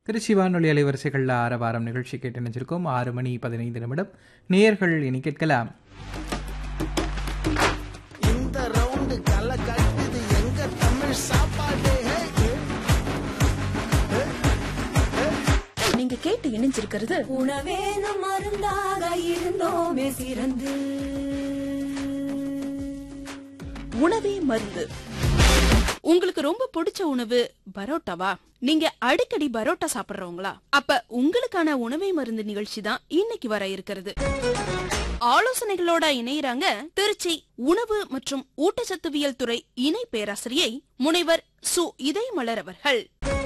திருச்சி வானொலி அலைவரிசைகளில் ஆற வாரம் நிகழ்ச்சி கேட்டு நினைச்சிருக்கோம் ஆறு மணி பதினைந்து நிமிடம் நேயர்கள் இனி கேட்கலாம் இந்த ரவுண்டு களை கட்டுது எங்க தமிழ் சாப்பாடு நீங்க கேட்டு இணைஞ்சிருக்கிறது உணவே நம் மருந்தாக இருந்தோமே சிறந்து உணவே மருந்து உங்களுக்கு ரொம்ப பிடிச்ச உணவு பரோட்டாவா நீங்க அடிக்கடி பரோட்டா சாப்பிடுறவங்களா அப்ப உங்களுக்கான உணவை மருந்து நிகழ்ச்சி தான் இன்னைக்கு வர இருக்கிறது ஆலோசனைகளோட இணையறாங்க திருச்சி உணவு மற்றும் ஊட்டச்சத்துவியல் துறை இணை பேராசிரியை முனைவர் சு இதயமலர் அவர்கள்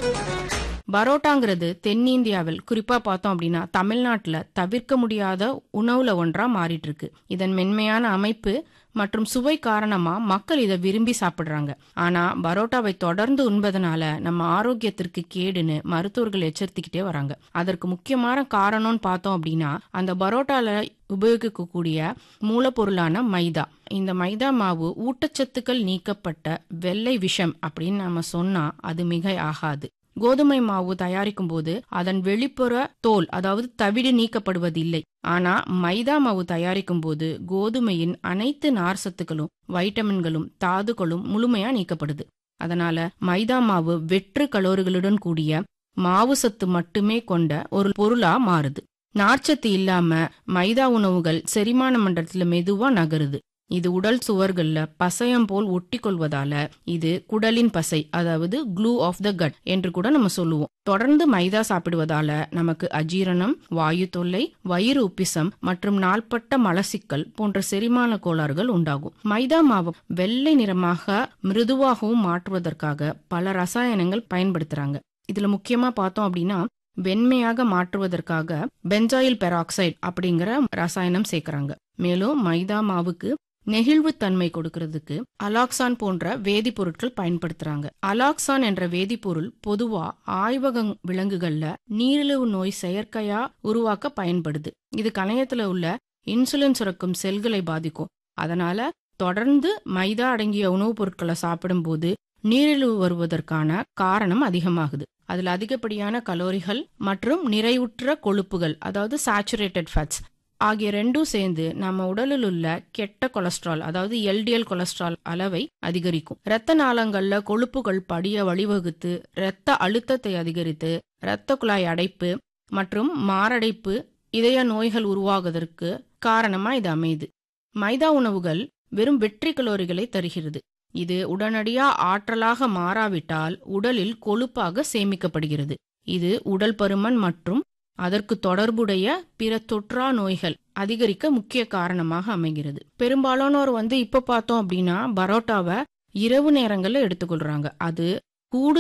பரோட்டாங்கிறது தென்னிந்தியாவில் குறிப்பா பார்த்தோம் அப்படின்னா தமிழ்நாட்டுல தவிர்க்க முடியாத உணவுல ஒன்றா மாறிட்டு இருக்கு இதன் மென்மையான அமைப்பு மற்றும் சுவை காரணமா மக்கள் இதை விரும்பி சாப்பிடுறாங்க ஆனா பரோட்டாவை தொடர்ந்து உண்பதனால நம்ம ஆரோக்கியத்திற்கு கேடுன்னு மருத்துவர்கள் எச்சரித்துக்கிட்டே வராங்க அதற்கு முக்கியமான காரணம்னு பார்த்தோம் அப்படின்னா அந்த பரோட்டால உபயோகிக்கக்கூடிய மூலப்பொருளான மைதா இந்த மைதா மாவு ஊட்டச்சத்துக்கள் நீக்கப்பட்ட வெள்ளை விஷம் அப்படின்னு நம்ம சொன்னா அது மிகை ஆகாது கோதுமை மாவு தயாரிக்கும் போது அதன் வெளிப்புற தோல் அதாவது தவிடு நீக்கப்படுவதில்லை ஆனா மைதா மாவு தயாரிக்கும் போது கோதுமையின் அனைத்து நார்சத்துக்களும் வைட்டமின்களும் தாதுக்களும் முழுமையா நீக்கப்படுது அதனால மைதா மாவு வெற்று கலோரிகளுடன் கூடிய மாவு சத்து மட்டுமே கொண்ட ஒரு பொருளா மாறுது நார்ச்சத்து இல்லாம மைதா உணவுகள் செரிமான மண்டலத்துல மெதுவா நகருது இது உடல் சுவர்கள்ல பசையம் போல் ஒட்டி கொள்வதால இது குடலின் பசை அதாவது க்ளூ ஆஃப் த கட் என்று கூட நம்ம சொல்லுவோம் தொடர்ந்து மைதா சாப்பிடுவதால நமக்கு அஜீரணம் வாயு தொல்லை வயிறு உப்பிசம் மற்றும் நாள்பட்ட மலசிக்கல் போன்ற செரிமான கோளாறுகள் உண்டாகும் மைதா மாவு வெள்ளை நிறமாக மிருதுவாகவும் மாற்றுவதற்காக பல ரசாயனங்கள் பயன்படுத்துறாங்க இதுல முக்கியமா பார்த்தோம் அப்படின்னா வெண்மையாக மாற்றுவதற்காக பென்சாயில் பெராக்சைடு அப்படிங்கிற ரசாயனம் சேர்க்கறாங்க மேலும் மைதா மாவுக்கு நெகிழ்வுத்தன்மை கொடுக்கறதுக்கு அலாக்சான் போன்ற வேதிப்பொருட்கள் பயன்படுத்துறாங்க அலாக்சான் என்ற வேதிப்பொருள் பொதுவா ஆய்வக விலங்குகள்ல நீரிழிவு நோய் செயற்கையா உருவாக்க பயன்படுது இது கணையத்துல உள்ள இன்சுலின் சுரக்கும் செல்களை பாதிக்கும் அதனால தொடர்ந்து மைதா அடங்கிய உணவுப் பொருட்களை சாப்பிடும்போது நீரிழிவு வருவதற்கான காரணம் அதிகமாகுது அதுல அதிகப்படியான கலோரிகள் மற்றும் நிறைவுற்ற கொழுப்புகள் அதாவது சாச்சுரேட்டட் ஃபேட்ஸ் ஆகிய ரெண்டும் சேர்ந்து நம்ம உடலில் உள்ள கெட்ட கொலஸ்ட்ரால் அதாவது எல்டிஎல் கொலஸ்ட்ரால் அளவை அதிகரிக்கும் இரத்த நாளங்கள்ல கொழுப்புகள் படிய வழிவகுத்து இரத்த அழுத்தத்தை அதிகரித்து இரத்த குழாய் அடைப்பு மற்றும் மாரடைப்பு இதய நோய்கள் உருவாகுவதற்கு காரணமா இது அமையுது மைதா உணவுகள் வெறும் வெற்றி கலோரிகளை தருகிறது இது உடனடியா ஆற்றலாக மாறாவிட்டால் உடலில் கொழுப்பாக சேமிக்கப்படுகிறது இது உடல் பருமன் மற்றும் அதற்கு தொடர்புடைய பிற தொற்றா நோய்கள் அதிகரிக்க முக்கிய காரணமாக அமைகிறது பெரும்பாலானோர் வந்து இப்ப பார்த்தோம் அப்படின்னா பரோட்டாவை இரவு நேரங்கள்ல எடுத்துக்கொள்றாங்க அது கூடு